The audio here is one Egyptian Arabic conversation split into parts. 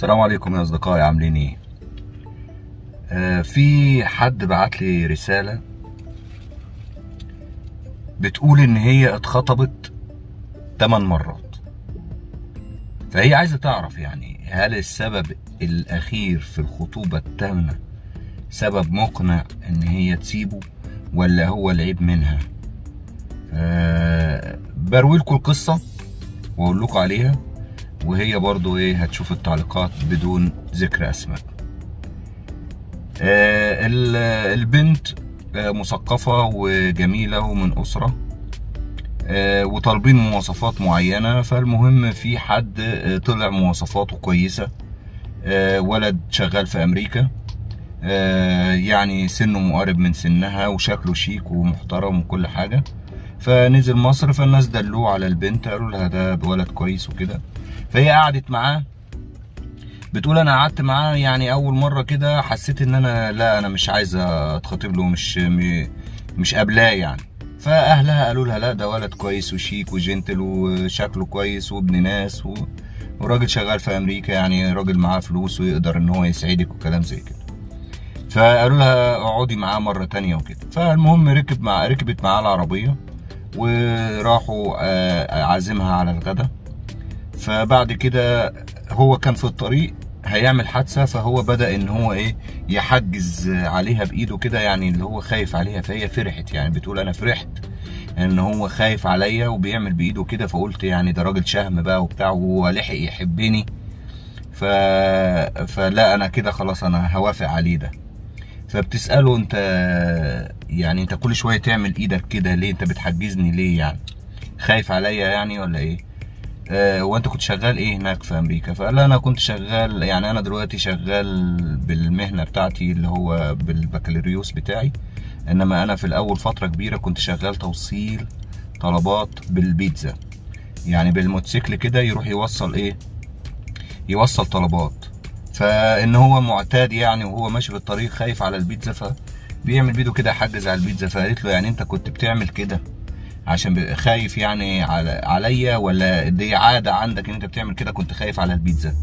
السلام عليكم يا اصدقائي عاملين ايه آه في حد بعت لي رساله بتقول ان هي اتخطبت 8 مرات فهي عايزه تعرف يعني هل السبب الاخير في الخطوبه الثامنه سبب مقنع ان هي تسيبه ولا هو العيب منها آه بروي لكم القصه واقول لكم عليها وهي برضو ايه هتشوف التعليقات بدون ذكر اسماء آه البنت آه مثقفة وجميلة ومن أسرة آه وطالبين مواصفات معينة فالمهم في حد آه طلع مواصفاته كويسة آه ولد شغال في أمريكا آه يعني سنه مقارب من سنها وشكله شيك ومحترم وكل حاجة فنزل مصر فالناس دلوه على البنت قالوا لها ده ولد كويس وكده فهي قعدت معاه بتقول انا قعدت معاه يعني اول مره كده حسيت ان انا لا انا مش عايزه اتخطب له مش مش قابلاه يعني فاهلها قالوا لها لا ده ولد كويس وشيك وجنتل وشكله كويس وابن ناس و... وراجل شغال في امريكا يعني راجل معاه فلوس ويقدر ان هو يسعدك وكلام زي كده فقالوا لها اقعدي معاه مره تانية وكده فالمهم ركب مع ركبت معاه العربيه وراحوا عازمها على الغدا فبعد كده هو كان في الطريق هيعمل حادثه فهو بدا ان هو ايه يحجز عليها بايده كده يعني اللي هو خايف عليها فهي فرحت يعني بتقول انا فرحت ان هو خايف عليا وبيعمل بايده كده فقلت يعني ده راجل شهم بقى وبتاع وهو لحق يحبني ف... فلا انا كده خلاص انا هوافق عليه ده فبتساله انت يعني انت كل شويه تعمل ايدك كده ليه انت بتحجزني ليه يعني خايف عليا يعني ولا ايه آه وانت كنت شغال ايه هناك في امريكا فقال انا كنت شغال يعني انا دلوقتي شغال بالمهنه بتاعتي اللي هو بالبكالوريوس بتاعي انما انا في الاول فتره كبيره كنت شغال توصيل طلبات بالبيتزا يعني بالموتوسيكل كده يروح يوصل ايه يوصل طلبات فان هو معتاد يعني وهو ماشي في الطريق خايف على البيتزا فبيعمل بيده كده حجز على البيتزا فقالت له يعني انت كنت بتعمل كده عشان خايف يعني على عليا ولا دي عاده عندك ان انت بتعمل كده كنت خايف على البيتزا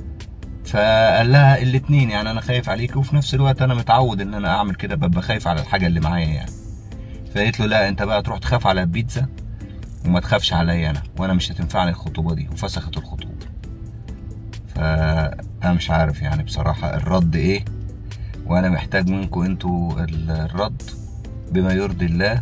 فقال لها الاتنين يعني انا خايف عليك وفي نفس الوقت انا متعود ان انا اعمل كده ببقى خايف على الحاجه اللي معايا يعني فقالت له لا انت بقى تروح تخاف على البيتزا وما تخافش عليا انا وانا مش هتنفعني الخطوبه دي وفسخت الخطوبه فانا مش عارف يعني بصراحه الرد ايه وانا محتاج منكم انتوا الرد بما يرضي الله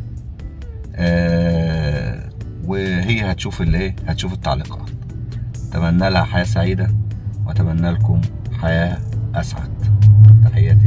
آه وهي هتشوف الايه هتشوف التعليقات اتمنى لها حياه سعيده واتمنى لكم حياه اسعد تحياتي